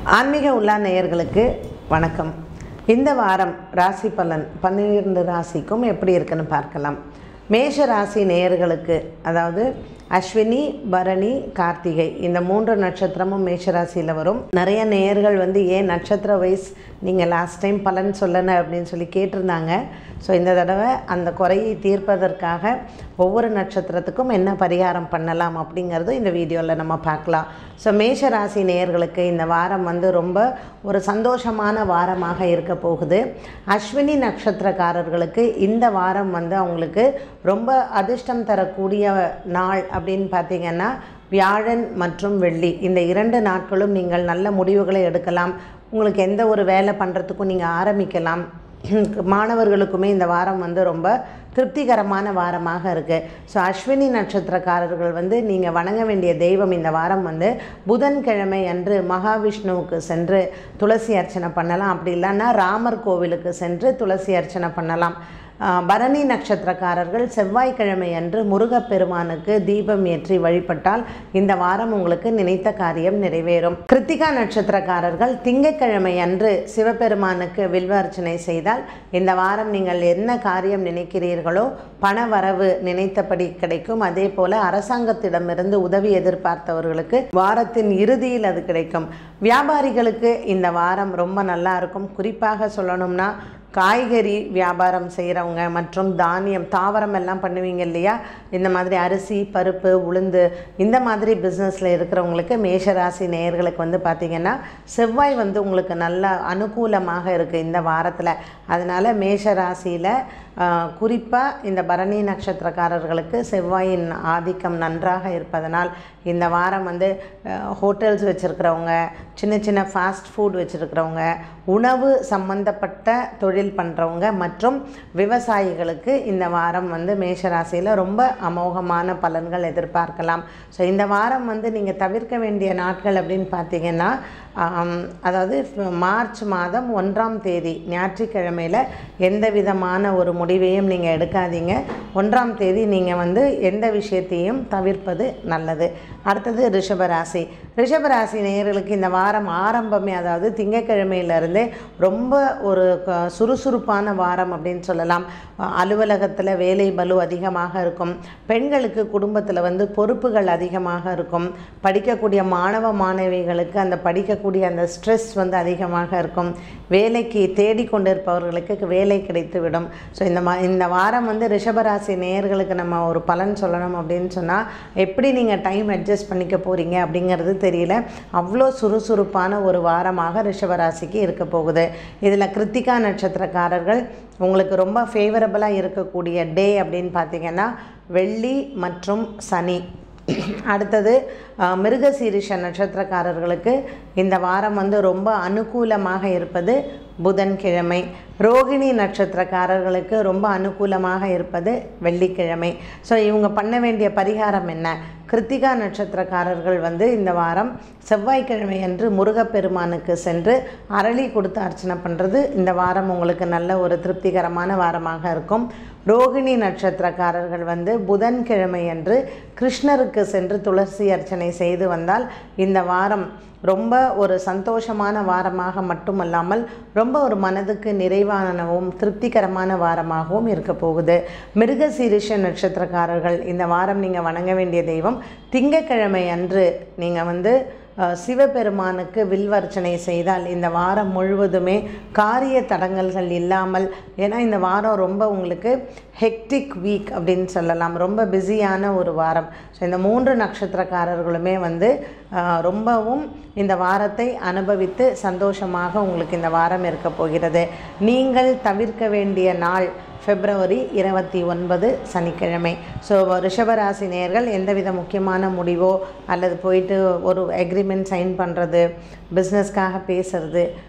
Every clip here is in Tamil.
ஆன்மீக உள்ளா நேயர்களுக்கு வணக்கம் இந்த வாரம் ராசி பலன் பன்னிரண்டு ராசிக்கும் எப்படி இருக்குன்னு பார்க்கலாம் மேஷ ராசி நேயர்களுக்கு அதாவது அஸ்வினி பரணி கார்த்திகை இந்த மூன்று நட்சத்திரமும் மேஷராசியில் வரும் நிறைய நேயர்கள் வந்து ஏன் நட்சத்திர வைஸ் நீங்கள் லாஸ்ட் டைம் பலன் சொல்லணும் அப்படின்னு சொல்லி கேட்டிருந்தாங்க ஸோ இந்த தடவை அந்த குறையை தீர்ப்பதற்காக ஒவ்வொரு நட்சத்திரத்துக்கும் என்ன பரிகாரம் பண்ணலாம் அப்படிங்கிறது இந்த வீடியோவில் நம்ம பார்க்கலாம் ஸோ மேஷ ராசி நேயர்களுக்கு இந்த வாரம் வந்து ரொம்ப ஒரு சந்தோஷமான வாரமாக இருக்க போகுது அஸ்வினி நட்சத்திரக்காரர்களுக்கு இந்த வாரம் வந்து அவங்களுக்கு ரொம்ப அதிர்ஷ்டம் தரக்கூடிய நாள் அப்படின்னு பார்த்தீங்கன்னா வியாழன் மற்றும் வெள்ளி இந்த இரண்டு நாட்களும் நீங்கள் நல்ல முடிவுகளை எடுக்கலாம் உங்களுக்கு எந்த ஒரு வேலை பண்ணுறதுக்கும் நீங்கள் ஆரம்பிக்கலாம் மாணவர்களுக்குமே இந்த வாரம் வந்து ரொம்ப திருப்திகரமான வாரமாக இருக்குது ஸோ அஸ்வினி நட்சத்திரக்காரர்கள் வந்து நீங்கள் வணங்க வேண்டிய தெய்வம் இந்த வாரம் வந்து புதன்கிழமை அன்று மகாவிஷ்ணுவுக்கு சென்று துளசி அர்ச்சனை பண்ணலாம் அப்படி இல்லைன்னா ராமர் கோவிலுக்கு சென்று துளசி அர்ச்சனை பண்ணலாம் ஆஹ் பரணி நட்சத்திரக்காரர்கள் செவ்வாய்க்கிழமை அன்று முருகப்பெருமானுக்கு தீபம் ஏற்றி வழிபட்டால் இந்த வாரம் உங்களுக்கு நினைத்த காரியம் நிறைவேறும் கிருத்திகா நட்சத்திரக்காரர்கள் திங்கட்கிழமை அன்று சிவபெருமானுக்கு வில்வ அர்ச்சனை செய்தால் இந்த வாரம் நீங்கள் என்ன காரியம் நினைக்கிறீர்களோ பண வரவு நினைத்தபடி கிடைக்கும் அதே போல அரசாங்கத்திடமிருந்து உதவி எதிர்பார்த்தவர்களுக்கு வாரத்தின் இறுதியில் அது கிடைக்கும் வியாபாரிகளுக்கு இந்த வாரம் ரொம்ப நல்லா இருக்கும் குறிப்பாக சொல்லணும்னா காய்கறி வியாபாரம் செய்கிறவங்க மற்றும் தானியம் தாவரம் எல்லாம் பண்ணுவீங்க இல்லையா இந்த மாதிரி அரிசி பருப்பு உளுந்து இந்த மாதிரி பிஸ்னஸில் இருக்கிறவங்களுக்கு மேஷராசி நேயர்களுக்கு வந்து பார்த்திங்கன்னா செவ்வாய் வந்து உங்களுக்கு நல்ல அனுகூலமாக இருக்குது இந்த வாரத்தில் அதனால் மேஷராசியில் குறிப்பாக இந்த பரணி நட்சத்திரக்காரர்களுக்கு செவ்வாயின் ஆதிக்கம் நன்றாக இருப்பதனால் இந்த வாரம் வந்து ஹோட்டல்ஸ் வச்சுருக்கிறவங்க சின்ன சின்ன ஃபாஸ்ட் ஃபுட் வச்சுருக்கிறவங்க உணவு சம்பந்தப்பட்ட தொழில் பண்ணுறவங்க மற்றும் விவசாயிகளுக்கு இந்த வாரம் வந்து மேஷராசியில் ரொம்ப அமோகமான பலன்கள் எதிர்பார்க்கலாம் ஸோ இந்த வாரம் வந்து நீங்கள் தவிர்க்க வேண்டிய நாட்கள் அப்படின்னு பார்த்தீங்கன்னா ஆம், அதாவது மார்ச் மாதம் ஒன்றாம் தேதி ஞாயிற்றுக்கிழமையில் எந்த விதமான ஒரு முடிவையும் நீங்கள் எடுக்காதீங்க ஒன்றாம் தேதி நீங்கள் வந்து எந்த விஷயத்தையும் தவிர்ப்பது நல்லது அடுத்தது ரிஷபராசி ரிஷபராசி நேயர்களுக்கு இந்த வாரம் ஆரம்பமே அதாவது திங்கட்கிழமையிலேருந்தே ரொம்ப ஒரு க- சுறுசுறுப்பான வாரம் அப்படின்னு சொல்லலாம் அலுவலகத்தில் வேலை பலு அதிகமாக இருக்கும் பெண்களுக்கு குடும்பத்தில் வந்து பொறுப்புகள் அதிகமாக இருக்கும் படிக்கக்கூடிய மாணவ மாணவிகளுக்கு அந்த படிக்கக்கூடிய அந்த ஸ்ட்ரெஸ் வந்து அதிகமாக இருக்கும் வேலைக்கு தேடிக்கொண்டிருப்பவர்களுக்கு வேலை கிடைத்துவிடும் ஸோ இந்த மா இந்த வாரம் வந்து ரிஷபராசி நேயர்களுக்கு நம்ம ஒரு பலன் சொல்லணும் அப்படின்னு சொன்னால் எப்படி நீங்கள் டைம் அட்ஜஸ்ட் பண்ணிக்க போகிறீங்க அப்படிங்கிறது தெரியல அவ்வளோ சுறுசுறுப்பான ஒரு வாரமாக ரிஷபராசிக்கு இருக்க போகுது இதில் கிருத்திகா நட்சத்திரக்காரர்கள் உங்களுக்கு ரொம்ப ஃபேவரபுளாக இருக்கக்கூடிய டே அப்படின்னு பார்த்தீங்கன்னா வெள்ளி மற்றும் சனி அடுத்தது அஹ், மிருகசீரிஷ நட்சத்திரக்காரர்களுக்கு இந்த வாரம் வந்து ரொம்ப அனுகூலமாக இருப்பது புதன்கிழமை ரோகிணி நட்சத்திரக்காரர்களுக்கு ரொம்ப அனுகூலமாக இருப்பது வெள்ளிக்கிழமை ஸோ இவங்க பண்ண வேண்டிய பரிகாரம் என்ன கிருத்திகா நட்சத்திரக்காரர்கள் வந்து இந்த வாரம் செவ்வாய்க்கிழமை அன்று முருகப்பெருமானுக்கு சென்று அரளி கொடுத்து அர்ச்சனை பண்ணுறது இந்த வாரம் உங்களுக்கு நல்ல ஒரு திருப்திகரமான வாரமாக இருக்கும் ரோகிணி நட்சத்திரக்காரர்கள் வந்து புதன்கிழமை அன்று கிருஷ்ணருக்கு சென்று துளசி அர்ச்சனை செய்து வந்தால் இந்த வாரம் ரொம்ப ஒரு சந்தோஷமான வாரமாக மட்டுமல்லாமல் ரொம்ப ஒரு மனதுக்கு நிறைவானவும் திருப்திகரமான வாரமாகவும் இருக்க போகுது மிருகசீரிஷ நட்சத்திரக்காரர்கள் இந்த வாரம் நீங்கள் வணங்க வேண்டிய தெய்வம் திங்கட்கிழமை அன்று நீங்கள் வந்து அஹ், சிவபெருமானுக்கு வில்வர்ச்சனை செய்தால் இந்த வாரம் முழுவதுமே காரிய தடங்கல்கள் இல்லாமல் ஏன்னா இந்த வாரம் ரொம்ப உங்களுக்கு ஹெக்டிக் வீக் அப்படின்னு சொல்லலாம் ரொம்ப பிஸியான ஒரு வாரம் ஸோ இந்த மூன்று நட்சத்திரக்காரர்களுமே வந்து அஹ், ரொம்பவும் இந்த வாரத்தை அனுபவித்து சந்தோஷமாக உங்களுக்கு இந்த வாரம் இருக்க போகிறது நீங்கள் தவிர்க்க வேண்டிய நாள் பிப்ரவரி இருபத்தி ஒன்பது சனிக்கிழமை ஸோ ரிஷபராசி நேயர்கள் எந்தவித முக்கியமான முடிவோ அல்லது போயிட்டு ஒரு அக்ரிமெண்ட் சைன் பண்ணுறது பிஸ்னஸ்க்காக பேசுறது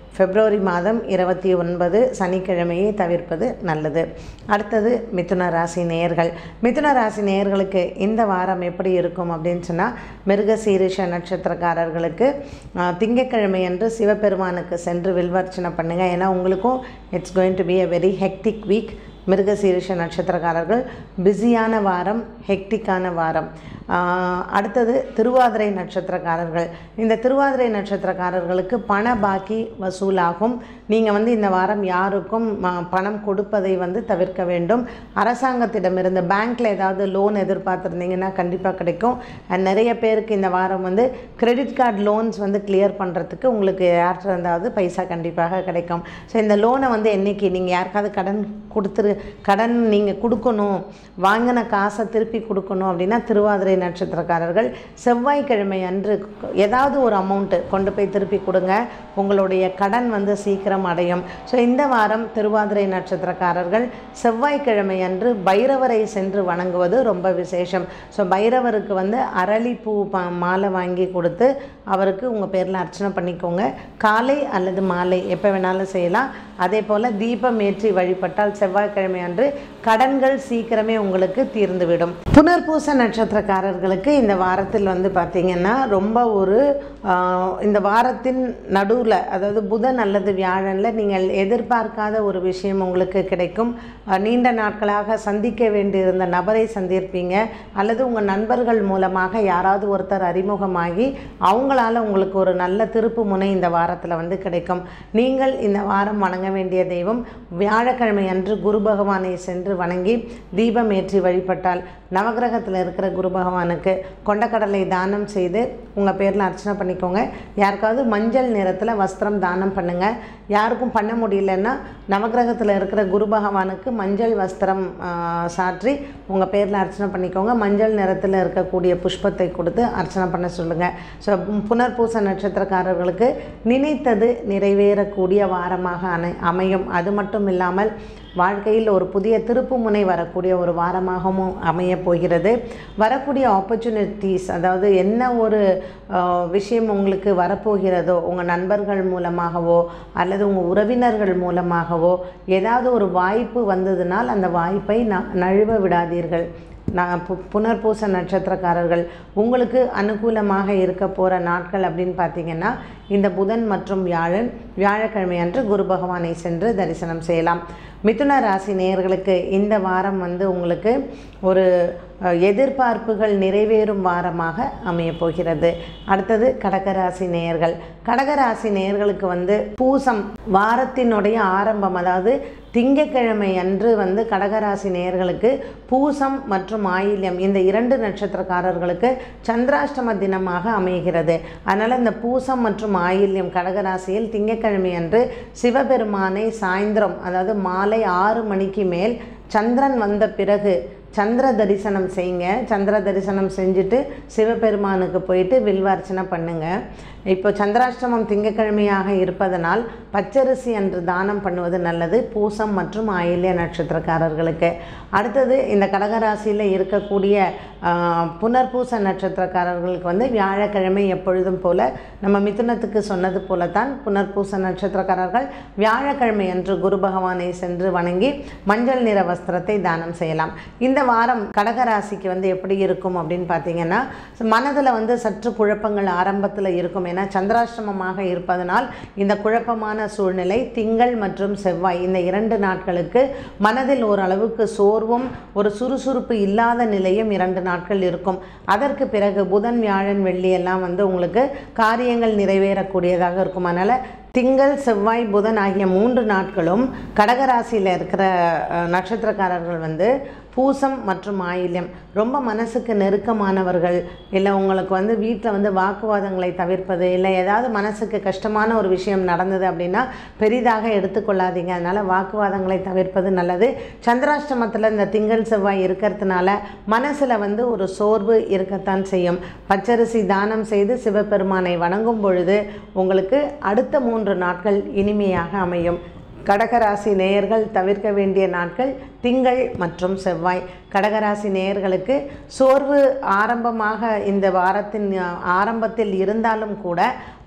பிப்ரவரி மாதம் இருபத்தி ஒன்பது சனிக்கிழமையை தவிர்ப்பது நல்லது அடுத்தது மிதுன ராசி நேயர்கள் மிதுன ராசி நேயர்களுக்கு இந்த வாரம் எப்படி இருக்கும் அப்படின்னு சொன்னால் மிருகசீரிஷ நட்சத்திரக்காரர்களுக்கு ஆஹ், திங்கட்கிழமை அன்று சிவபெருமானுக்கு சென்று வில்வர்ச்சனை பண்ணுங்கள் ஏன்னா உங்களுக்கும் it's going to be a very hectic week மிருகசீரிஷ நட்சத்திரக்காரர்கள் பிஸியான வாரம் ஹெக்டிக்கான வாரம் ஆஹ், அடுத்தது திருவாதிரை நட்சத்திரக்காரர்கள் இந்த திருவாதிரை நட்சத்திரக்காரர்களுக்கு பண பாக்கி வசூலாகும் நீங்கள் வந்து இந்த வாரம் யாருக்கும் ம- பணம் கொடுப்பதை வந்து தவிர்க்க வேண்டும் அரசாங்கத்திடமிருந்து பேங்க்கில் ஏதாவது லோன் எதிர்பார்த்துருந்தீங்கன்னா கண்டிப்பாக கிடைக்கும் And நிறைய பேருக்கு இந்த வாரம் வந்து கிரெடிட் கார்டு லோன்ஸ் வந்து கிளியர் பண்ணுறதுக்கு உங்களுக்கு யார்கிட்ட இருந்தாவது பைசா கண்டிப்பாக கிடைக்கும் ஸோ இந்த லோனை வந்து என்னைக்கு நீங்கள் யாருக்காவது கடன் கொடுத்துரு கடன் நீங்கள் கொடுக்கணும் வாங்கின காசை திருப்பி கொடுக்கணும் அப்படின்னா திருவாதிரை நட்சத்திரக்காரர்கள் செவ்வாய்க்கிழமை அன்று ஏதாவது ஒரு அமௌண்ட்டு கொண்டு போய் திருப்பி கொடுங்க உங்களுடைய கடன் வந்து சீக்கிரம் அடையும் ஸோ இந்த வாரம் திருவாதிரை நட்சத்திரக்காரர்கள் செவ்வாய்க்கிழமை அன்று பைரவரை சென்று வணங்குவது ரொம்ப விசேஷம் ஸோ பைரவருக்கு வந்து அரளிப்பூ ப மாலை வாங்கி கொடுத்து அவருக்கு உங்கள் பேரில் அர்ச்சனை பண்ணிக்கோங்க காலை அல்லது மாலை எப்போ வேணாலும் செய்யலாம் அதே போல் தீபம் ஏற்றி வழிபட்டால் செவ்வாய்க்கிழமை அன்று கடன்கள் சீக்கிரமே உங்களுக்கு தீர்ந்துவிடும் புனர்பூச நட்சத்திரக்காரர்களுக்கு இந்த வாரத்தில் வந்து பார்த்திங்கன்னா ரொம்ப ஒரு ஆஹ், இந்த வாரத்தின் நடுவில் அதாவது புதன் அல்லது வியாழனில் நீங்கள் எதிர்பார்க்காத ஒரு விஷயம் உங்களுக்கு கிடைக்கும் ஆஹ், நீண்ட நாட்களாக சந்திக்க வேண்டியிருந்த நபரை சந்திருப்பீங்க அல்லது உங்கள் நண்பர்கள் மூலமாக யாராவது ஒருத்தர் அறிமுகமாகி அவங்களால உங்களுக்கு ஒரு நல்ல திருப்பு முனை இந்த வாரத்தில் வந்து கிடைக்கும் நீங்கள் இந்த வாரம் வணங்க வேண்டிய தெய்வம் வியாழக்கிழமை அன்று குரு பகவானை சென்று வணங்கி தீபம் ஏற்றி வழிபட்டால் நவகிரகத்தில் இருக்கிற குரு பகவானுக்கு கொண்டக்கடலை தானம் செய்து உங்கள் பேரில் அர்ச்சனை பண்ணிக்கோங்க யாருக்காவது மஞ்சள் நிறத்தில் வஸ்திரம் தானம் பண்ணுங்கள் யாருக்கும் பண்ண முடியலன்னா நவகிரகத்தில் இருக்கிற குரு பகவானுக்கு மஞ்சள் வஸ்திரம் ஆ, சாற்றி உங்கள் பேரில் அர்ச்சனை பண்ணிக்கோங்க மஞ்சள் நிறத்தில் இருக்கக்கூடிய புஷ்பத்தை கொடுத்து அர்ச்சனை பண்ண சொல்லுங்கள் ஸோ புனர்பூச நட்சத்திரக்காரர்களுக்கு நினைத்தது நிறைவேறக்கூடிய வாரமாக அனை அமையும் அது மட்டும் இல்லாமல் வாழ்க்கையில் ஒரு புதிய திருப்புமுனை வரக்கூடிய ஒரு வாரமாகவும் அமையப் போகிறது வரக்கூடிய ஆப்பர்ச்சுனிட்டிஸ் அதாவது என்ன ஒரு ஆஹ், விஷயம் உங்களுக்கு வரப்போகிறதோ உங்கள் நண்பர்கள் மூலமாகவோ அல்லது உங்கள் உறவினர்கள் மூலமாகவோ ஏதாவது ஒரு வாய்ப்பு வந்ததுனால் அந்த வாய்ப்பை ந நழுவ விடாதீர்கள் நான் பு புனர்பூச நட்சத்திரக்காரர்கள் உங்களுக்கு அனுகூலமாக இருக்க போகிற நாட்கள் அப்படின்னு பார்த்தீங்கன்னா இந்த புதன் மற்றும் வியாழன் வியாழக்கிழமை அன்று குரு பகவானை சென்று தரிசனம் செய்யலாம் மிதுன ராசி நேயர்களுக்கு இந்த வாரம் வந்து உங்களுக்கு ஒரு அஹ், எதிர்பார்ப்புகள் நிறைவேறும் வாரமாக அமையப் போகிறது அடுத்தது கடகராசி நேயர்கள் கடகராசி நேயர்களுக்கு வந்து பூசம் வாரத்தினுடைய ஆரம்பம் அதாவது திங்கட்கிழமை அன்று வந்து கடகராசி நேயர்களுக்கு பூசம் மற்றும் ஆயில்யம் இந்த இரண்டு நட்சத்திரக்காரர்களுக்கு சந்திராஷ்டம தினமாக அமைகிறது அதனால் இந்த பூசம் மற்றும் ஆயில்யம் கடகராசியில் திங்கட்கிழமை அன்று சிவபெருமானை சாயந்தரம் அதாவது மாலை ஆறு மணிக்கு மேல் சந்திரன் வந்த பிறகு சந்திர தரிசனம் செய்யுங்க சந்திர தரிசனம் செஞ்சுட்டு சிவபெருமானுக்கு போயிட்டு வில்வார்ச்சனை பண்ணுங்க இப்போ சந்திராஷ்டமம் திங்கட்கிழமையாக இருப்பதனால் பச்சரிசி அன்று தானம் பண்ணுவது நல்லது பூசம் மற்றும் ஆயில்ய நட்சத்திரக்காரர்களுக்கு அடுத்தது இந்த கடகராசியில் இருக்கக்கூடிய ஆஹ், புனர்பூச நட்சத்திரக்காரர்களுக்கு வந்து வியாழக்கிழமை எப்பொழுதும் போல நம்ம மிதுனத்துக்கு சொன்னது போலத்தான் புனர்பூச நட்சத்திரக்காரர்கள் வியாழக்கிழமை அன்று குரு பகவானை சென்று வணங்கி மஞ்சள் நிற வஸ்திரத்தை தானம் செய்யலாம் இந்த வாரம் கடகராசிக்கு வந்து எப்படி இருக்கும் அப்படின்னு பார்த்தீங்கன்னா மனதில் வந்து சற்று குழப்பங்கள் ஆரம்பத்தில் இருக்கும் ஏன்னா சந்திராஷ்டமமாக இருப்பதனால் இந்த குழப்பமான சூழ்நிலை திங்கள் மற்றும் செவ்வாய் இந்த இரண்டு நாட்களுக்கு மனதில் ஓரளவுக்கு சோர்வும் ஒரு சுறுசுறுப்பு இல்லாத நிலையும் இரண்டு நாட்கள் இருக்கும் அதற்கு பிறகு புதன் வியாழன் வெள்ளி எல்லாம் வந்து உங்களுக்கு காரியங்கள் நிறைவேறக்கூடியதாக இருக்கும் அதனால் திங்கள் செவ்வாய் புதன் ஆகிய மூன்று நாட்களும் கடகராசியில் இருக்கிற அஹ், நட்சத்திரக்காரர்கள் வந்து பூசம் மற்றும் ஆயில்யம் ரொம்ப மனசுக்கு நெருக்கமானவர்கள் இல்லை உங்களுக்கு வந்து வீட்டில் வந்து வாக்குவாதங்களை தவிர்ப்பது இல்லை ஏதாவது மனசுக்கு கஷ்டமான ஒரு விஷயம் நடந்தது அப்படின்னா பெரிதாக எடுத்துக்கொள்ளாதீங்க அதனால் வாக்குவாதங்களை தவிர்ப்பது நல்லது சந்திராஷ்டமத்தில் இந்த திங்கள் செவ்வாய் இருக்கிறதுனால மனசில் வந்து ஒரு சோர்வு இருக்கத்தான் செய்யும் பச்சரிசி தானம் செய்து சிவபெருமானை வணங்கும் பொழுது உங்களுக்கு அடுத்த மூன்று நாட்கள் இனிமையாக அமையும் கடகராசி நேயர்கள் தவிர்க்க வேண்டிய நாட்கள் திங்கள் மற்றும் செவ்வாய் கடகராசி நேயர்களுக்கு சோர்வு ஆரம்பமாக இந்த வாரத்தின் ஆரம்பத்தில் இருந்தாலும் கூட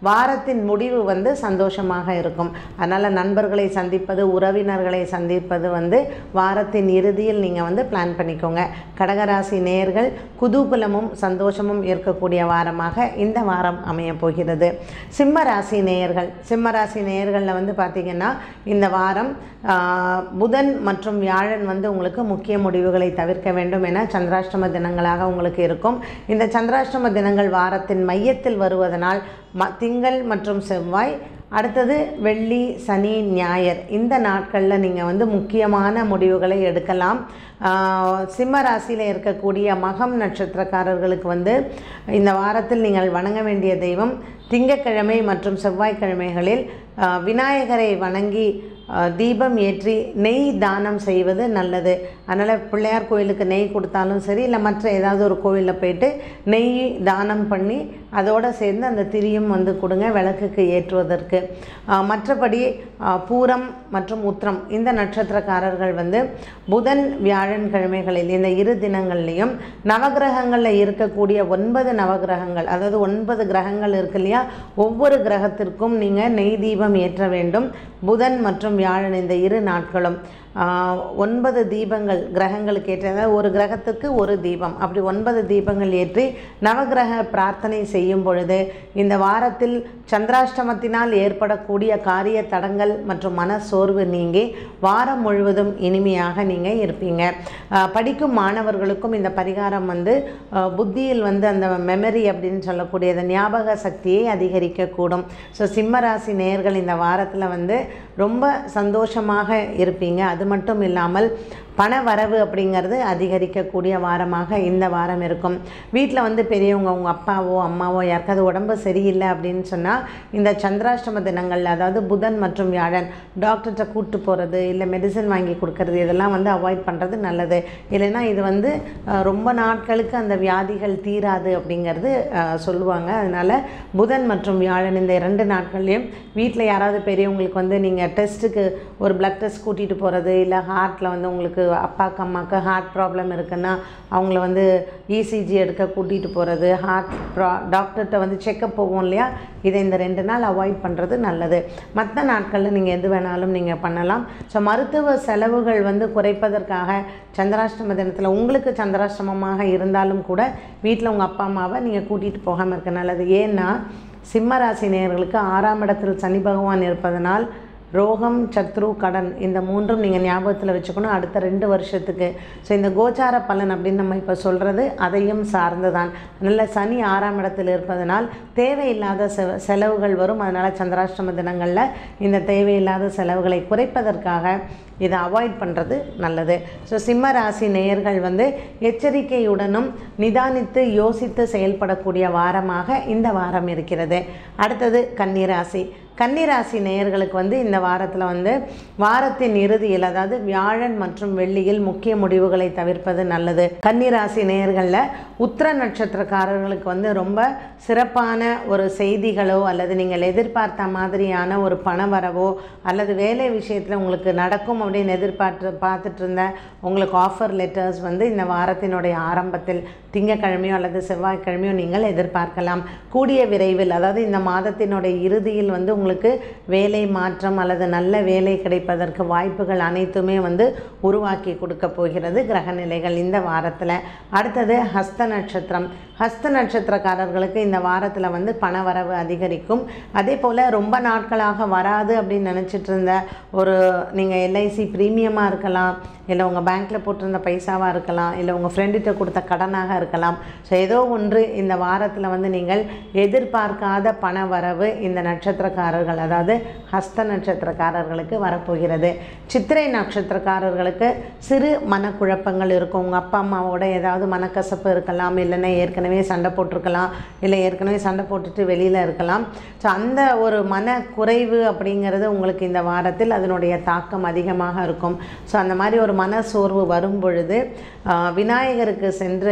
வாரத்தின் முடிவு வந்து சந்தோஷமாக இருக்கும் அதனால் நண்பர்களை சந்திப்பது உறவினர்களை சந்திப்பது வந்து வாரத்தின் இறுதியில் நீங்கள் வந்து பிளான் பண்ணிக்கோங்க கடகராசி நேயர்கள் குதூகலமும் சந்தோஷமும் இருக்கக்கூடிய வாரமாக இந்த வாரம் அமைய போகிறது சிம்ம ராசி நேயர்கள் சிம்ம ராசி நேயர்களில் வந்து பார்த்திங்கன்னா இந்த வாரம் ஆஹ், புதன் மற்றும் வியாழன் வந்து உங்களுக்கு முக்கிய முடிவுகளை தவிர்க்க வேண்டும் என சந்திராஷ்டம தினங்களாக உங்களுக்கு இருக்கும் இந்த சந்திராஷ்டம தினங்கள் வாரத்தின் மையத்தில் வருவதனால் ம திங்கள் மற்றும் செவ்வாய் அடுத்தது வெள்ளி சனி ஞாயிறு இந்த நாட்களில் நீங்கள் வந்து முக்கியமான முடிவுகளை எடுக்கலாம் ஆஹ் சிம்ம ராசியில் இருக்கக்கூடிய மகம் நட்சத்திரக்காரர்களுக்கு வந்து இந்த வாரத்தில் நீங்கள் வணங்க வேண்டிய தெய்வம் திங்கட்கிழமை மற்றும் செவ்வாய்க்கிழமைகளில் ஆஹ் விநாயகரை வணங்கி ஆஹ் தீபம் ஏற்றி நெய் தானம் செய்வது நல்லது அதனால் பிள்ளையார் கோயிலுக்கு நெய் கொடுத்தாலும் சரி இல்லை மற்ற ஏதாவது ஒரு கோவிலில் போயிட்டு நெய் தானம் பண்ணி அதோடு சேர்ந்து அந்த திரியும் வந்து கொடுங்க விளக்குக்கு ஏற்றுவதற்கு ஆஹ் மற்றபடி ஆஹ் பூரம் மற்றும் உத்திரம் இந்த நட்சத்திரக்காரர்கள் வந்து புதன் வியாழன் கிழமைகளில் இந்த இரு தினங்கள்லையும் நவகிரகங்களில் இருக்கக்கூடிய ஒன்பது நவகிரகங்கள் அதாவது ஒன்பது கிரகங்கள் இருக்கு இல்லையா ஒவ்வொரு கிரகத்திற்கும் நீங்கள் நெய் தீபம் ஏற்ற வேண்டும் புதன் மற்றும் வியாழன் இந்த இரு நாட்களும் ஆஹ், ஒன்பது தீபங்கள் கிரகங்களுக்கு ஏற்ற அதாவது ஒரு கிரகத்துக்கு ஒரு தீபம் அப்படி ஒன்பது தீபங்கள் ஏற்றி நவகிரக பிரார்த்தனை செய்யும் பொழுது இந்த வாரத்தில் சந்திராஷ்டமத்தினால் ஏற்படக்கூடிய காரிய தடங்கள் மற்றும் மன சோர்வு நீங்கி வாரம் முழுவதும் இனிமையாக நீங்கள் இருப்பீங்க ஆஹ், படிக்கும் மாணவர்களுக்கும் இந்த பரிகாரம் வந்து ஆஹ், புத்தியில் வந்து அந்த மெமரி அப்படின்னு சொல்லக்கூடிய அந்த ஞாபக சக்தியை அதிகரிக்கக்கூடும் ஸோ சிம்மராசி நேயர்கள் இந்த வாரத்தில் வந்து ரொம்ப சந்தோஷமாக இருப்பீங்க அது மட்டும் இல்லாமல் பண வரவு அப்படிங்கிறது அதிகரிக்கக்கூடிய வாரமாக இந்த வாரம் இருக்கும் வீட்டில் வந்து பெரியவங்க உங்கள் அப்பாவோ அம்மாவோ யாருக்காவது உடம்பு சரியில்லை அப்படின்னு சொன்னால் இந்த சந்திராஷ்டம தினங்களில் அதாவது புதன் மற்றும் வியாழன் டாக்டர்கிட்ட கூப்பிட்டு போகிறது இல்லை மெடிசன் வாங்கி கொடுக்கறது இதெல்லாம் வந்து அவாய்ட் பண்ணுறது நல்லது இல்லைன்னா இது வந்து அஹ், ரொம்ப நாட்களுக்கு அந்த வியாதிகள் தீராது அப்படிங்கிறது அஹ், சொல்லுவாங்க அதனால் புதன் மற்றும் வியாழன் இந்த இரண்டு நாட்கள்லையும் வீட்டில் யாராவது பெரியவங்களுக்கு வந்து நீங்கள் டெஸ்ட்டுக்கு ஒரு பிளட் டெஸ்ட் கூட்டிகிட்டு போகிறது இல்லை ஹார்ட்டில் வந்து உங்களுக்கு அப்பாவுக்கு அம்மாவுக்கு ஹார்ட் ப்ராப்ளம் இருக்குன்னா அவங்கள வந்து இசிஜி எடுக்க கூட்டிகிட்டு போகிறது ஹார்ட் ப்ரா டாக்டர்கிட்ட வந்து செக்கப் போவோம் இல்லையா இதை இந்த ரெண்டு நாள் அவாய்ட் பண்ணுறது நல்லது மற்ற நாட்களில் நீங்கள் எது வேணாலும் நீங்கள் பண்ணலாம் ஸோ மருத்துவ செலவுகள் வந்து குறைப்பதற்காக சந்திராஷ்டம தினத்தில் உங்களுக்கு சந்திராஷ்டமமாக இருந்தாலும் கூட வீட்டில் உங்கள் அப்பா அம்மாவை நீங்கள் கூட்டிகிட்டு போகாமல் இருக்க நல்லது ஏன்னா சிம்மராசி நேயர்களுக்கு ஆறாம் இடத்தில் சனி பகவான் இருப்பதனால் ரோகம் சத்ரு கடன் இந்த மூன்றும் நீங்கள் ஞாபகத்தில் வச்சுக்கணும் அடுத்த ரெண்டு வருஷத்துக்கு ஸோ இந்த கோச்சார பலன் அப்படின்னு நம்ம இப்போ சொல்கிறது அதையும் சார்ந்து தான் அதனால் சனி ஆறாம் இடத்தில் இருப்பதனால் தேவையில்லாத செ செலவுகள் வரும் அதனால் சந்திராஷ்டம தினங்களில் இந்த தேவையில்லாத செலவுகளை குறைப்பதற்காக இதை அவாய்ட் பண்ணுறது நல்லது ஸோ சிம்ம ராசி நேயர்கள் வந்து எச்சரிக்கையுடனும் நிதானித்து யோசித்து செயல்படக்கூடிய வாரமாக இந்த வாரம் இருக்கிறது அடுத்தது கன்னிராசி கன்னிராசி நேயர்களுக்கு வந்து இந்த வாரத்தில் வந்து வாரத்தின் இறுதியில் அதாவது வியாழன் மற்றும் வெள்ளியில் முக்கிய முடிவுகளை தவிர்ப்பது நல்லது கன்னிராசி நேயர்களில் உத்திர நட்சத்திரக்காரர்களுக்கு வந்து ரொம்ப சிறப்பான ஒரு செய்திகளோ அல்லது நீங்கள் எதிர்பார்த்த மாதிரியான ஒரு பண வரவோ அல்லது வேலை விஷயத்தில் உங்களுக்கு நடக்கும் அப்படின்னு எதிர்பார்த்து பார்த்துட்டு இருந்த உங்களுக்கு ஆஃபர் லெட்டர்ஸ் வந்து இந்த வாரத்தினுடைய ஆரம்பத்தில் திங்கக்கிழமையோ அல்லது செவ்வாய்க்கிழமையோ நீங்கள் எதிர்பார்க்கலாம் கூடிய விரைவில் அதாவது இந்த மாதத்தினுடைய இறுதியில் வந்து உங்களுக்கு வேலை மாற்றம் அல்லது நல்ல வேலை கிடைப்பதற்கு வாய்ப்புகள் அனைத்துமே வந்து உருவாக்கி கொடுக்க போகிறது கிரகநிலைகள் இந்த வாரத்தில் அடுத்தது ஹஸ்த நட்சத்திரம் ஹஸ்த நட்சத்திரக்காரர்களுக்கு இந்த வாரத்தில் வந்து பண வரவு அதிகரிக்கும் அதே போல் ரொம்ப நாட்களாக வராது அப்படின்னு நினச்சிட்டு இருந்த ஒரு நீங்கள் எல்ஐசி ப்ரீமியமாக இருக்கலாம் இல்லை உங்கள் பேங்க்கில் போட்டிருந்த பைசாவாக இருக்கலாம் இல்லை உங்கள் ஃப்ரெண்டுகிட்ட கொடுத்த கடனாக இருக்கலாம் ஸோ ஏதோ ஒன்று இந்த வாரத்தில் வந்து நீங்கள் எதிர்பார்க்காத பண வரவு இந்த நட்சத்திரக்காரர்கள் அதாவது ஹஸ்த நட்சத்திரக்காரர்களுக்கு வரப்போகிறது சித்திரை நட்சத்திரக்காரர்களுக்கு சிறு மனக்குழப்பங்கள் இருக்கும் உங்கள் அப்பா அம்மாவோட ஏதாவது மனக்கசப்பு இருக்கலாம் இல்லைன்னா ஏற்கனவே சண்டை போட்டிருக்கலாம் இல்லை ஏற்கனவே சண்டை போட்டுட்டு வெளியில் இருக்கலாம் ஸோ அந்த ஒரு மன குறைவு அப்படிங்கிறது உங்களுக்கு இந்த வாரத்தில் அதனுடைய தாக்கம் அதிகமாக இருக்கும் ஸோ அந்த மாதிரி ஒரு மன சோர்வு வரும் பொழுது ஆஹ், விநாயகருக்கு சென்று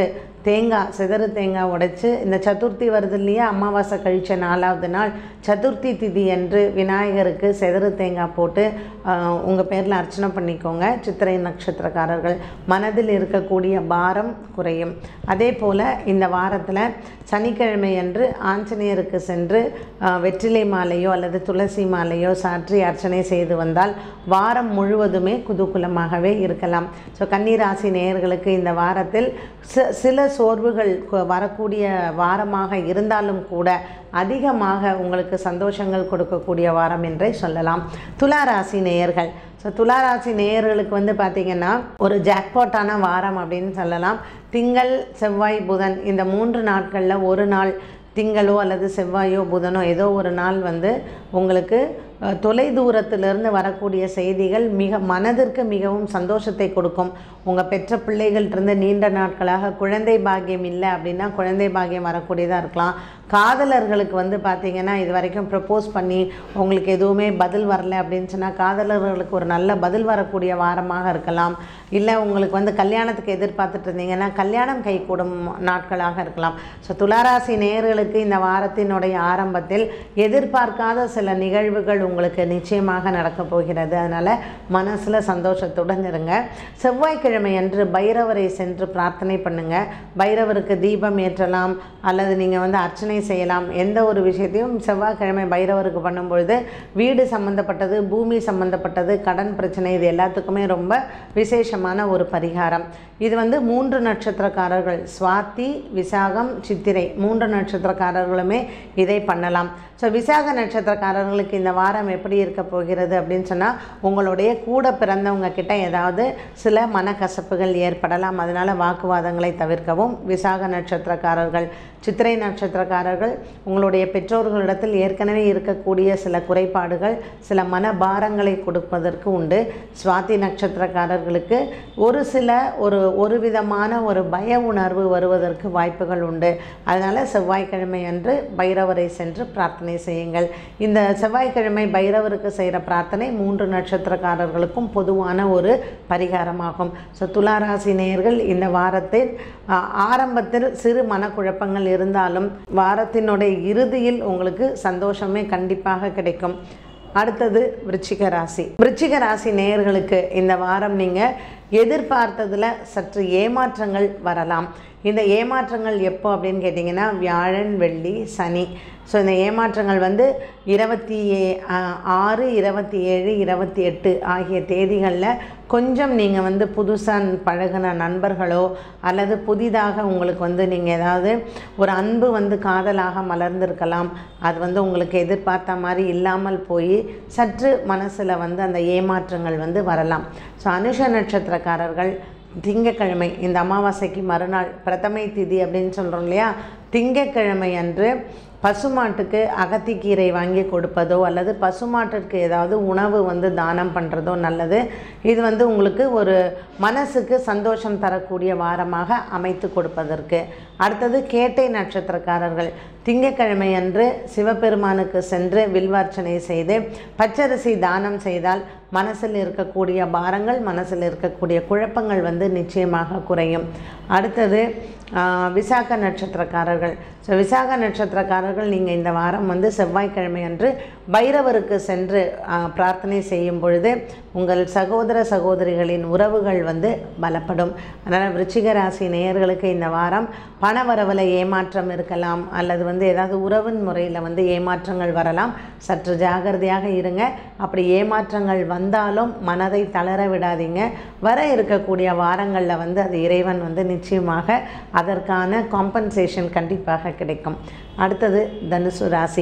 தேங்காய் சிதறு தேங்காய் உடைச்சு இந்த சதுர்த்தி வருது இல்லையா அமாவாசை கழிச்ச நாலாவது நாள் சதுர்த்தி திதி அன்று விநாயகருக்கு சிதறு தேங்காய் போட்டு உங்கள் பேரில் அர்ச்சனை பண்ணிக்கோங்க சித்திரை நட்சத்திரக்காரர்கள் மனதில் இருக்கக்கூடிய பாரம் குறையும் அதே போல் இந்த வாரத்தில் சனிக்கிழமை அன்று ஆஞ்சநேயருக்கு சென்று அஹ், வெற்றிலை மாலையோ அல்லது துளசி மாலையோ சாற்றி அர்ச்சனை செய்து வந்தால் வாரம் முழுவதுமே குதூகுலமாகவே இருக்கலாம் ஸோ கன்னிராசி நேயர்களுக்கு இந்த வாரத்தில் சி- சில சோர்வுகள் கு- வரக்கூடிய வாரமாக இருந்தாலும் கூட அதிகமாக உங்களுக்கு சந்தோஷங்கள் கொடுக்கக்கூடிய வாரம் என்றே சொல்லலாம் துலா ராசி நேயர்கள் ஸோ துளாராசி நேயர்களுக்கு வந்து பார்த்திங்கன்னா ஒரு ஜாக்பாட்டான வாரம் அப்படின்னு சொல்லலாம் திங்கள் செவ்வாய் புதன் இந்த மூன்று நாட்களில் ஒரு நாள் திங்களோ அல்லது செவ்வாயோ புதனோ ஏதோ ஒரு நாள் வந்து உங்களுக்கு அஹ், தொலை தூரத்திலிருந்து வரக்கூடிய செய்திகள் மிக மனதிற்கு மிகவும் சந்தோஷத்தை கொடுக்கும் உங்கள் பெற்ற பிள்ளைகள்கிட்டருந்து நீண்ட நாட்களாக குழந்தை பாக்கியம் இல்லை அப்படின்னா குழந்தை பாக்கியம் வரக்கூடியதாக இருக்கலாம் காதலர்களுக்கு வந்து பார்த்திங்கன்னா இது வரைக்கும் ப்ரப்போஸ் பண்ணி உங்களுக்கு எதுவுமே பதில் வரல அப்படின்னு சொன்னால் காதலர்களுக்கு ஒரு நல்ல பதில் வரக்கூடிய வாரமாக இருக்கலாம் இல்லை உங்களுக்கு வந்து கல்யாணத்துக்கு எதிர்பார்த்துட்டு இருந்தீங்கன்னா கல்யாணம் கைகூடும் நாட்களாக இருக்கலாம் ஸோ துளாராசி நேயர்களுக்கு இந்த வாரத்தினுடைய ஆரம்பத்தில் எதிர்பார்க்காத சில நிகழ்வுகள் உங்களுக்கு நிச்சயமாக நடக்கப் போகிறது அதனால் மனசில் சந்தோஷத்துடன் இருங்க செவ்வாய்க்கிழமை அன்று பைரவரை சென்று பிரார்த்தனை பண்ணுங்க பைரவருக்கு தீபம் ஏற்றலாம் அல்லது நீங்கள் வந்து அர்ச்சனை செய்யலாம் எந்த ஒரு விஷயத்தையும் செவ்வாய்க்கிழமை பைரவருக்கு பண்ணும்பொழுது வீடு சம்மந்தப்பட்டது பூமி சம்மந்தப்பட்டது கடன் பிரச்சனை இது எல்லாத்துக்குமே ரொம்ப விசேஷமான ஒரு பரிகாரம் இது வந்து மூன்று நட்சத்திரக்காரர்கள் சுவாதி விசாகம் சித்திரை மூன்று நட்சத்திரக்காரர்களுமே இதை பண்ணலாம் ஸோ விசாக நட்சத்திரக்காரர்களுக்கு இந்த வாரம் எப்படி இருக்க போகிறது அப்படின்னு சொன்னால் உங்களுடைய கூட பிறந்தவங்க கிட்ட ஏதாவது சில மனக்கசப்புகள் ஏற்படலாம் அதனால் வாக்குவாதங்களை தவிர்க்கவும் விசாக நட்சத்திரக்காரர்கள் சித்திரை நட்சத்திரக்காரர்கள் உங்களுடைய பெற்றோர்களிடத்தில் ஏற்கனவே இருக்கக்கூடிய சில குறைபாடுகள் சில மனபாரங்களை கொடுப்பதற்கு உண்டு சுவாதி நட்சத்திரக்காரர்களுக்கு ஒரு சில ஒரு ஒரு விதமான ஒரு பய உணர்வு வருவதற்கு வாய்ப்புகள் உண்டு அதனால் செவ்வாய்க்கிழமை அன்று பைரவரை சென்று பிரார்த்தனை செய்யுங்கள் இந்த செவ்வாய்க்கிழமை பைரவருக்கு செய்கிற பிரார்த்தனை மூன்று நட்சத்திரக்காரர்களுக்கும் பொதுவான ஒரு பரிகாரமாகும் ஸோ துளாராசி நேயர்கள் இந்த வாரத்தில் ஆ, ஆரம்பத்தில் சிறு மனக்குழப்பங்கள் இருந்தாலும் வாரத்தினுடைய இறுதியில் உங்களுக்கு சந்தோஷமே கண்டிப்பாக கிடைக்கும் அடுத்தது விருச்சிக ராசி விருச்சிக ராசி நேயர்களுக்கு இந்த வாரம் நீங்கள் எதிர்பார்த்ததில் சற்று ஏமாற்றங்கள் வரலாம் இந்த ஏமாற்றங்கள் எப்போ அப்படின்னு கேட்டிங்கன்னா வியாழன் வெள்ளி சனி ஸோ இந்த ஏமாற்றங்கள் வந்து இருபத்தி ஏ- ஆ- ஆறு இருபத்தி ஏழு இருபத்தி எட்டு ஆகிய தேதிகளில் கொஞ்சம் நீங்கள் வந்து புதுசாக பழகின நண்பர்களோ அல்லது புதிதாக உங்களுக்கு வந்து நீங்கள் ஏதாவது ஒரு அன்பு வந்து காதலாக மலர்ந்திருக்கலாம் அது வந்து உங்களுக்கு எதிர்பார்த்த மாதிரி இல்லாமல் போய் சற்று மனசில் வந்து அந்த ஏமாற்றங்கள் வந்து வரலாம் ஸோ அனுஷ நட்சத்திரக்காரர்கள் திங்கக்கிழமை இந்த அமாவாசைக்கு மறுநாள் பிரதமை திதி அப்படின்னு சொல்கிறோம் இல்லையா திங்கக்கிழமை அன்று பசுமாட்டுக்கு அகத்திக்கீரை வாங்கி கொடுப்பதோ அல்லது பசுமாட்டிற்கு ஏதாவது உணவு வந்து தானம் பண்ணுறதோ நல்லது இது வந்து உங்களுக்கு ஒரு மனசுக்கு சந்தோஷம் தரக்கூடிய வாரமாக அமைத்து கொடுப்பதற்கு அடுத்தது கேட்டை நட்சத்திரக்காரர்கள் திங்கக்கிழமை அன்று சிவபெருமானுக்கு சென்று வில்வார்ச்சனை செய்து பச்சரிசி தானம் செய்தால் மனசில் இருக்கக்கூடிய பாரங்கள் மனசில் இருக்கக்கூடிய குழப்பங்கள் வந்து நிச்சயமாக குறையும் அடுத்தது ஆ, விசாக நட்சத்திரக்காரர்கள் ஸோ விசாக நட்சத்திரக்காரர்கள் நீங்கள் இந்த வாரம் வந்து செவ்வாய்க்கிழமை அன்று பைரவருக்கு சென்று ஆ, பிரார்த்தனை செய்யும் பொழுது உங்கள் சகோதர சகோதரிகளின் உறவுகள் வந்து பலப்படும் அதனால் விருச்சிக ராசி நேயர்களுக்கு இந்த வாரம் பணவரவில் ஏமாற்றம் இருக்கலாம் அல்லது வந்து ஏதாவது உறவின் முறையில் வந்து ஏமாற்றங்கள் வரலாம் சற்று ஜாகிரதையாக இருங்க அப்படி ஏமாற்றங்கள் வந்தாலும் மனதை தளர விடாதீங்க வர இருக்கக்கூடிய வாரங்களில் வந்து அது இறைவன் வந்து நிச்சயமாக அதற்கான காம்பன்சேஷன் கண்டிப்பாக கிடைக்கும் அடுத்தது தனுசு ராசி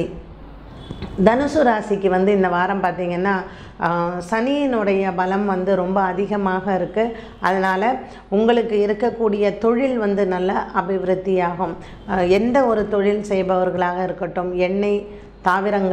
தனுசு ராசிக்கு வந்து இந்த வாரம் பார்த்திங்கன்னா ஆஹ், சனியினுடைய பலம் வந்து ரொம்ப அதிகமாக இருக்குது அதனால் உங்களுக்கு இருக்கக்கூடிய தொழில் வந்து நல்ல அபிவிருத்தியாகும் ஆஹ், எந்த ஒரு தொழில் செய்பவர்களாக இருக்கட்டும் எண்ணெய் தாவரங்கள்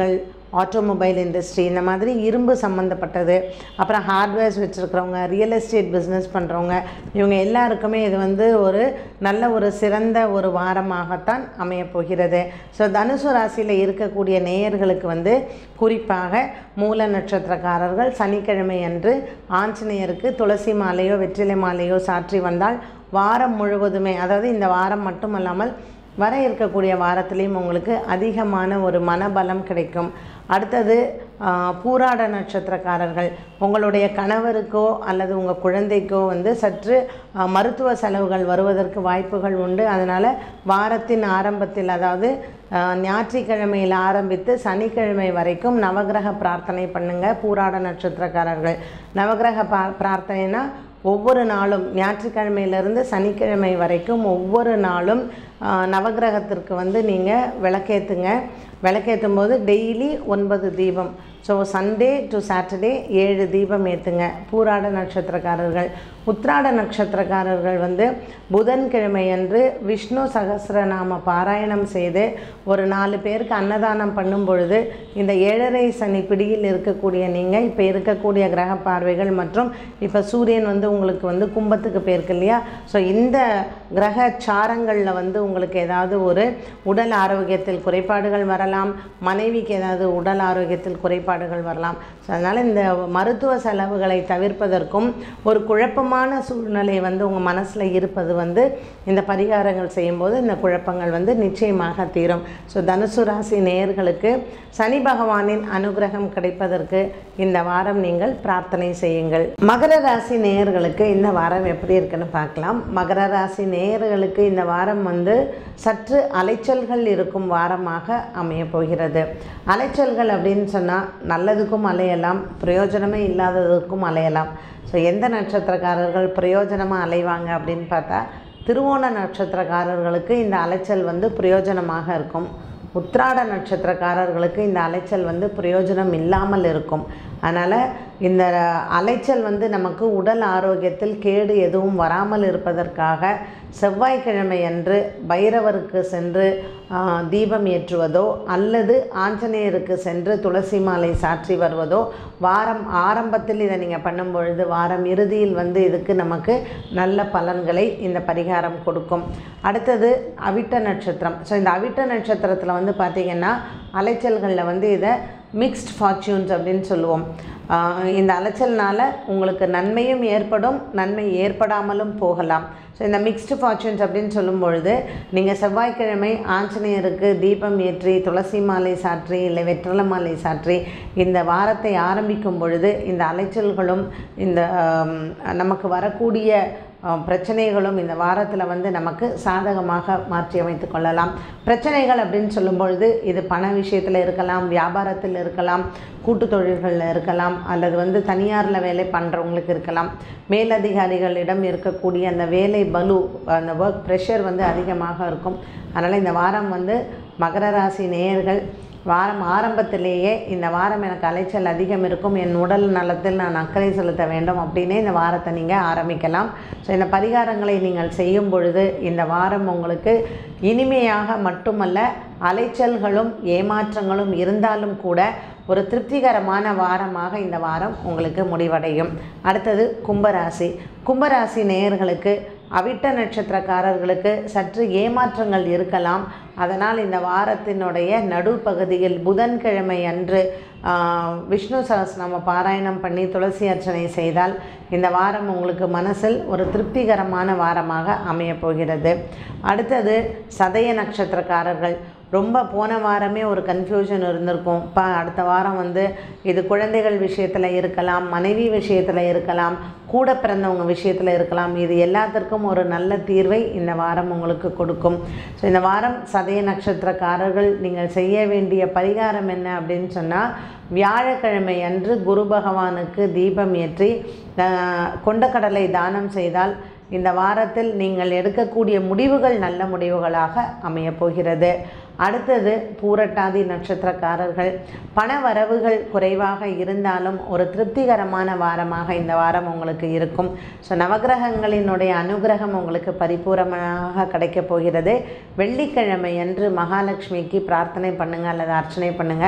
ஆட்டோமொபைல் இண்டஸ்ட்ரி இந்த மாதிரி இரும்பு சம்மந்தப்பட்டது அப்புறம் ஹார்ட்வேர்ஸ் வச்சுருக்கிறவங்க ரியல் எஸ்டேட் பிஸ்னஸ் பண்ணுறவங்க இவங்க எல்லாருக்குமே இது வந்து ஒரு நல்ல ஒரு சிறந்த ஒரு வாரமாகத்தான் அமையப் போகிறது ஸோ தனுசு ராசியில் இருக்கக்கூடிய நேயர்களுக்கு வந்து குறிப்பாக மூல நட்சத்திரக்காரர்கள் சனிக்கிழமை அன்று ஆஞ்சநேயருக்கு துளசி மாலையோ வெற்றிலை மாலையோ சாற்றி வந்தால் வாரம் முழுவதுமே அதாவது இந்த வாரம் மட்டுமல்லாமல் வர இருக்கக்கூடிய வாரத்திலையும் உங்களுக்கு அதிகமான ஒரு மனபலம் கிடைக்கும் அடுத்தது ஆ, பூராட நட்சத்திரக்காரர்கள் உங்களுடைய கணவருக்கோ அல்லது உங்கள் குழந்தைக்கோ வந்து சற்று ஆ, மருத்துவ செலவுகள் வருவதற்கு வாய்ப்புகள் உண்டு அதனால் வாரத்தின் ஆரம்பத்தில் அதாவது ஆ, ஞாயிற்றுக்கிழமையில் ஆரம்பித்து சனிக்கிழமை வரைக்கும் நவகிரக பிரார்த்தனை பண்ணுங்கள் பூராட நட்சத்திரக்காரர்கள் நவகிரக பா பிரார்த்தனைனா ஒவ்வொரு நாளும் ஞாயிற்றுக்கிழமையிலிருந்து சனிக்கிழமை வரைக்கும் ஒவ்வொரு நாளும் ஆ, நவக்கிரகத்திற்கு வந்து நீங்கள் விளக்கேற்றுங்க விளக்கேற்றும் போது டெய்லி ஒன்பது தீபம் ஸோ சண்டே டு சாட்டர்டே ஏழு தீபம் ஏற்றுங்க பூராட நட்சத்திரக்காரர்கள் உத்ராட நட்சத்திரக்காரர்கள் வந்து புதன்கிழமை அன்று விஷ்ணு சகஸ்ரநாம பாராயணம் செய்து ஒரு நாலு பேருக்கு அன்னதானம் பண்ணும் பொழுது இந்த ஏழரை சனி பிடியில் இருக்கக்கூடிய நீங்கள் இப்போ இருக்கக்கூடிய கிரக பார்வைகள் மற்றும் இப்போ சூரியன் வந்து உங்களுக்கு வந்து கும்பத்துக்கு போயிருக்கு இல்லையா ஸோ இந்த கிரக சாரங்களில் வந்து உங்களுக்கு ஏதாவது ஒரு உடல் ஆரோக்கியத்தில் குறைபாடுகள் வரலாம் மனைவிக்கு ஏதாவது உடல் ஆரோக்கியத்தில் குறைபாடுகள் வரலாம் ஸோ அதனால் இந்த மருத்துவ செலவுகளை தவிர்ப்பதற்கும் ஒரு குழப்பமான சூழ்நிலை வந்து உங்கள் மனசில் இருப்பது வந்து இந்த பரிகாரங்கள் செய்யும்போது இந்த குழப்பங்கள் வந்து நிச்சயமாக தீரும் ஸோ தனுசு ராசி நேயர்களுக்கு சனி பகவானின் அனுகிரகம் கிடைப்பதற்கு இந்த வாரம் நீங்கள் பிரார்த்தனை செய்யுங்கள் மகர ராசி நேயர்களுக்கு இந்த வாரம் எப்படி இருக்குன்னு பார்க்கலாம் மகர ராசி நேயர்களுக்கு இந்த வாரம் வந்து சற்று அலைச்சல்கள் இருக்கும் வாரமாக அமைய போகிறது அலைச்சல்கள் அப்படின்னு சொன்னால் நல்லதுக்கும் அலையலாம் பிரயோஜனமே இல்லாததுக்கும் அலையலாம் ஸோ எந்த நட்சத்திரக்காரர்கள் பிரயோஜனமாக அலைவாங்க அப்படின்னு பார்த்தா திருவோண நட்சத்திரக்காரர்களுக்கு இந்த அலைச்சல் வந்து பிரயோஜனமாக இருக்கும் உத்ராட நட்சத்திரக்காரர்களுக்கு இந்த அலைச்சல் வந்து பிரயோஜனம் இல்லாமல் இருக்கும் அதனால் இந்த அலைச்சல் வந்து நமக்கு உடல் ஆரோக்கியத்தில் கேடு எதுவும் வராமல் இருப்பதற்காக செவ்வாய்க்கிழமை அன்று பைரவருக்கு சென்று ஆ, தீபம் ஏற்றுவதோ அல்லது ஆஞ்சநேயருக்கு சென்று துளசி மாலை சாற்றி வருவதோ வாரம் ஆரம்பத்தில் இதை நீங்கள் பண்ணும் பொழுது வாரம் இறுதியில் வந்து இதுக்கு நமக்கு நல்ல பலன்களை இந்த பரிகாரம் கொடுக்கும் அடுத்தது அவிட்ட நட்சத்திரம் ஸோ இந்த அவிட்ட நட்சத்திரத்தில் வந்து பார்த்திங்கன்னா அலைச்சல்களில் வந்து இதை மிக்ஸ்ட் ஃபார்ச்சூன்ஸ் அப்படின்னு சொல்லுவோம் ஆஹ் இந்த அலைச்சல்னால உங்களுக்கு நன்மையும் ஏற்படும் நன்மை ஏற்படாமலும் போகலாம் ஸோ இந்த மிக்ஸ்டு ஃபார்ச்சூன்ஸ் அப்படின்னு சொல்லும் பொழுது நீங்கள் செவ்வாய்க்கிழமை ஆஞ்சநேயருக்கு தீபம் ஏற்றி துளசி மாலை சாற்றி இல்லை வெற்றலை மாலை சாற்றி இந்த வாரத்தை ஆரம்பிக்கும் பொழுது இந்த அலைச்சல்களும் இந்த ஆம், நமக்கு வரக்கூடிய அஹ், பிரச்சனைகளும் இந்த வாரத்தில் வந்து நமக்கு சாதகமாக மாற்றி அமைத்து கொள்ளலாம் பிரச்சனைகள் அப்படின்னு சொல்லும் பொழுது இது பண விஷயத்தில் இருக்கலாம் வியாபாரத்தில் இருக்கலாம் கூட்டு தொழில்களில் இருக்கலாம் அல்லது வந்து தனியாரில் வேலை பண்ணுறவங்களுக்கு இருக்கலாம் மேலதிகாரிகளிடம் இருக்கக்கூடிய அந்த வேலை பலு அந்த ஒர்க் ப்ரெஷர் வந்து அதிகமாக இருக்கும் அதனால் இந்த வாரம் வந்து மகர ராசி நேயர்கள் வாரம் ஆரம்பத்திலேயே இந்த வாரம் எனக்கு அலைச்சல் அதிகம் இருக்கும் என் உடல் நலத்தில் நான் அக்கறை செலுத்த வேண்டும் அப்படின்னே இந்த வாரத்தை நீங்கள் ஆரம்பிக்கலாம் ஸோ இந்த பரிகாரங்களை நீங்கள் செய்யும் பொழுது இந்த வாரம் உங்களுக்கு இனிமையாக மட்டுமல்ல அலைச்சல்களும் ஏமாற்றங்களும் இருந்தாலும் கூட ஒரு திருப்திகரமான வாரமாக இந்த வாரம் உங்களுக்கு முடிவடையும் அடுத்தது கும்பராசி கும்பராசி நேயர்களுக்கு அவிட்ட நட்சத்திரக்காரர்களுக்கு சற்று ஏமாற்றங்கள் இருக்கலாம் அதனால் இந்த வாரத்தினுடைய நடுப்பகுதியில் புதன்கிழமை அன்று ஆ, விஷ்ணு சகஸ்ரநாம பாராயணம் பண்ணி துளசி அர்ச்சனை செய்தால் இந்த வாரம் உங்களுக்கு மனசில் ஒரு திருப்திகரமான வாரமாக அமையப் போகிறது அடுத்தது சதய நட்சத்திரக்காரர்கள் ரொம்ப போன வாரமே ஒரு கன்ஃபியூஷன் இருந்திருக்கும் இப்போ அடுத்த வாரம் வந்து இது குழந்தைகள் விஷயத்தில் இருக்கலாம் மனைவி விஷயத்தில் இருக்கலாம் கூட பிறந்தவங்க விஷயத்தில் இருக்கலாம் இது எல்லாத்திற்கும் ஒரு நல்ல தீர்வை இந்த வாரம் உங்களுக்கு கொடுக்கும் ஸோ இந்த வாரம் சதய நட்சத்திரக்காரர்கள் நீங்கள் செய்ய வேண்டிய பரிகாரம் என்ன அப்படின்னு சொன்னால் வியாழக்கிழமை அன்று குரு பகவானுக்கு தீபம் ஏற்றி ஆஹ், கொண்டக்கடலை தானம் செய்தால் இந்த வாரத்தில் நீங்கள் எடுக்கக்கூடிய முடிவுகள் நல்ல முடிவுகளாக அமையப் போகிறது அடுத்தது பூரட்டாதி நட்சத்திரக்காரர்கள் பண வரவுகள் குறைவாக இருந்தாலும் ஒரு திருப்திகரமான வாரமாக இந்த வாரம் உங்களுக்கு இருக்கும் ஸோ நவகிரகங்களினுடைய அனுகிரகம் உங்களுக்கு பரிபூரமாக கிடைக்கப் போகிறது வெள்ளிக்கிழமை அன்று மகாலட்சுமிக்கு பிரார்த்தனை பண்ணுங்கள் அல்லது அர்ச்சனை பண்ணுங்கள்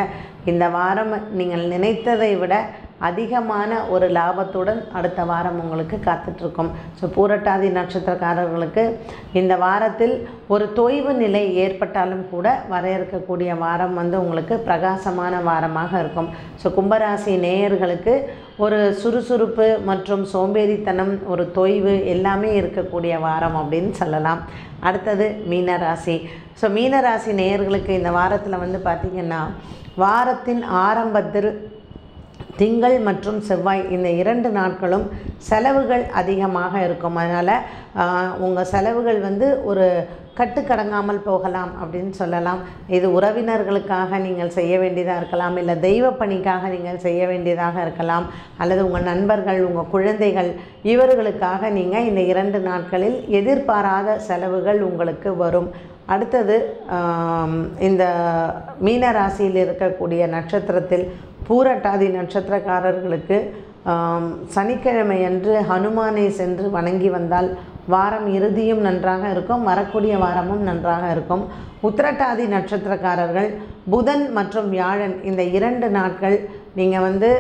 இந்த வாரம் நீங்கள் நினைத்ததை விட அதிகமான ஒரு லாபத்துடன் அடுத்த வாரம் உங்களுக்கு காத்துட்ருக்கும் ஸோ பூரட்டாதி நட்சத்திரக்காரர்களுக்கு இந்த வாரத்தில் ஒரு தொய்வு நிலை ஏற்பட்டாலும் கூட வர இருக்கக்கூடிய வாரம் வந்து உங்களுக்கு பிரகாசமான வாரமாக இருக்கும் ஸோ கும்பராசி நேயர்களுக்கு ஒரு சுறுசுறுப்பு மற்றும் சோம்பேறித்தனம் ஒரு தொய்வு எல்லாமே இருக்கக்கூடிய வாரம் அப்படின்னு சொல்லலாம் அடுத்தது மீனராசி ஸோ மீனராசி நேயர்களுக்கு இந்த வாரத்தில் வந்து பார்த்திங்கன்னா வாரத்தின் ஆரம்பத்தில் திங்கள் மற்றும் செவ்வாய் இந்த இரண்டு நாட்களும் செலவுகள் அதிகமாக இருக்கும் அதனால் உங்கள் செலவுகள் வந்து ஒரு கட்டுக்கடங்காமல் போகலாம் அப்படின்னு சொல்லலாம் இது உறவினர்களுக்காக நீங்கள் செய்ய வேண்டியதாக இருக்கலாம் இல்லை தெய்வ பணிக்காக நீங்கள் செய்ய வேண்டியதாக இருக்கலாம் அல்லது உங்கள் நண்பர்கள் உங்கள் குழந்தைகள் இவர்களுக்காக நீங்கள் இந்த இரண்டு நாட்களில் எதிர்பாராத செலவுகள் உங்களுக்கு வரும் அடுத்தது இந்த மீன ராசியில் இருக்கக்கூடிய நட்சத்திரத்தில் பூரட்டாதி நட்சத்திரக்காரர்களுக்கு சனிக்கிழமை அன்று ஹனுமானை சென்று வணங்கி வந்தால் வாரம் இறுதியும் நன்றாக இருக்கும் வரக்கூடிய வாரமும் நன்றாக இருக்கும் உத்திரட்டாதி நட்சத்திரக்காரர்கள் புதன் மற்றும் வியாழன் இந்த இரண்டு நாட்கள் நீங்கள் வந்து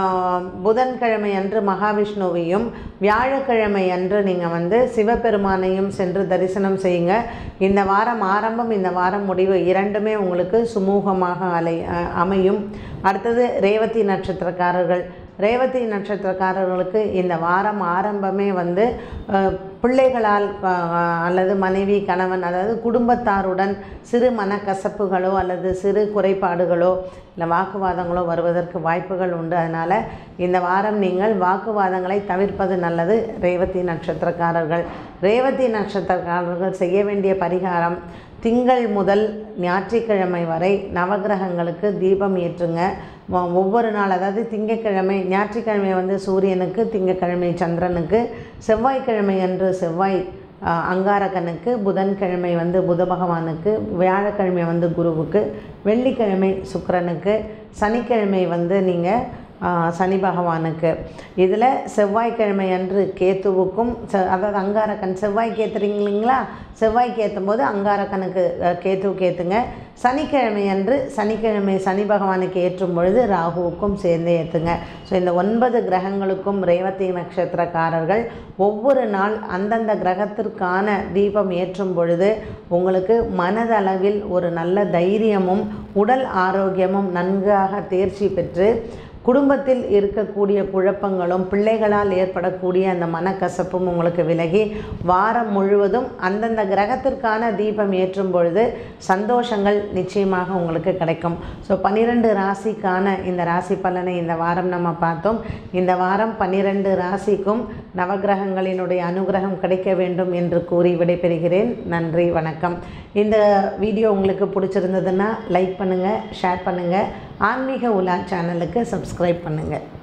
புதன்கிழமை அன்று மகாவிஷ்ணுவையும் வியாழக்கிழமை அன்று நீங்கள் வந்து சிவபெருமானையும் சென்று தரிசனம் செய்யுங்க இந்த வாரம் ஆரம்பம் இந்த வாரம் முடிவு இரண்டுமே உங்களுக்கு சுமூகமாக அலை அமையும் அடுத்தது ரேவதி நட்சத்திரக்காரர்கள் ரேவதி நட்சத்திரக்காரர்களுக்கு இந்த வாரம் ஆரம்பமே வந்து பிள்ளைகளால் அல்லது மனைவி கணவன் அதாவது குடும்பத்தாருடன் சிறு மனக்கசப்புகளோ அல்லது சிறு குறைபாடுகளோ இல்லை வாக்குவாதங்களோ வருவதற்கு வாய்ப்புகள் உண்டு அதனால் இந்த வாரம் நீங்கள் வாக்குவாதங்களை தவிர்ப்பது நல்லது ரேவதி நட்சத்திரக்காரர்கள் ரேவதி நட்சத்திரக்காரர்கள் செய்ய வேண்டிய பரிகாரம் திங்கள் முதல் ஞாயிற்றுக்கிழமை வரை நவகிரகங்களுக்கு தீபம் ஏற்றுங்க ஒவ்வொரு நாள் அதாவது திங்கக்கிழமை ஞாயிற்றுக்கிழமை வந்து சூரியனுக்கு திங்கக்கிழமை சந்திரனுக்கு செவ்வாய்க்கிழமை அன்று செவ்வாய் அங்காரகனுக்கு புதன்கிழமை வந்து புத பகவானுக்கு வியாழக்கிழமை வந்து குருவுக்கு வெள்ளிக்கிழமை சுக்கரனுக்கு சனிக்கிழமை வந்து நீங்கள் சனி பகவானுக்கு இதில் செவ்வாய்க்கிழமை அன்று கேத்துவுக்கும் செ அதாவது அங்காரக்கன் செவ்வாய்க்கு ஏற்றுறீங்க இல்லைங்களா செவ்வாய்க்கு ஏற்றும் போது அங்காரக்கனுக்கு கேத்துவுக்கு ஏற்றுங்க சனிக்கிழமை அன்று சனிக்கிழமை சனி பகவானுக்கு ஏற்றும் பொழுது ராகுவுக்கும் சேர்ந்து ஏற்றுங்க ஸோ இந்த ஒன்பது கிரகங்களுக்கும் ரேவதி நட்சத்திரக்காரர்கள் ஒவ்வொரு நாள் அந்தந்த கிரகத்திற்கான தீபம் ஏற்றும் பொழுது உங்களுக்கு மனதளவில் ஒரு நல்ல தைரியமும் உடல் ஆரோக்கியமும் நன்காக தேர்ச்சி பெற்று குடும்பத்தில் இருக்கக்கூடிய குழப்பங்களும் பிள்ளைகளால் ஏற்படக்கூடிய அந்த மனக்கசப்பும் உங்களுக்கு விலகி வாரம் முழுவதும் அந்தந்த கிரகத்திற்கான தீபம் ஏற்றும் பொழுது சந்தோஷங்கள் நிச்சயமாக உங்களுக்கு கிடைக்கும் ஸோ பன்னிரெண்டு ராசிக்கான இந்த ராசி பலனை இந்த வாரம் நம்ம பார்த்தோம் இந்த வாரம் பன்னிரெண்டு ராசிக்கும் நவகிரகங்களினுடைய அனுகிரகம் கிடைக்க வேண்டும் என்று கூறி விடைபெறுகிறேன் நன்றி வணக்கம் இந்த வீடியோ உங்களுக்கு பிடிச்சிருந்ததுன்னா லைக் பண்ணுங்கள் ஷேர் பண்ணுங்கள் ஆன்மீக உலா சேனலுக்கு சப்ஸ்கிரைப் பண்ணுங்கள்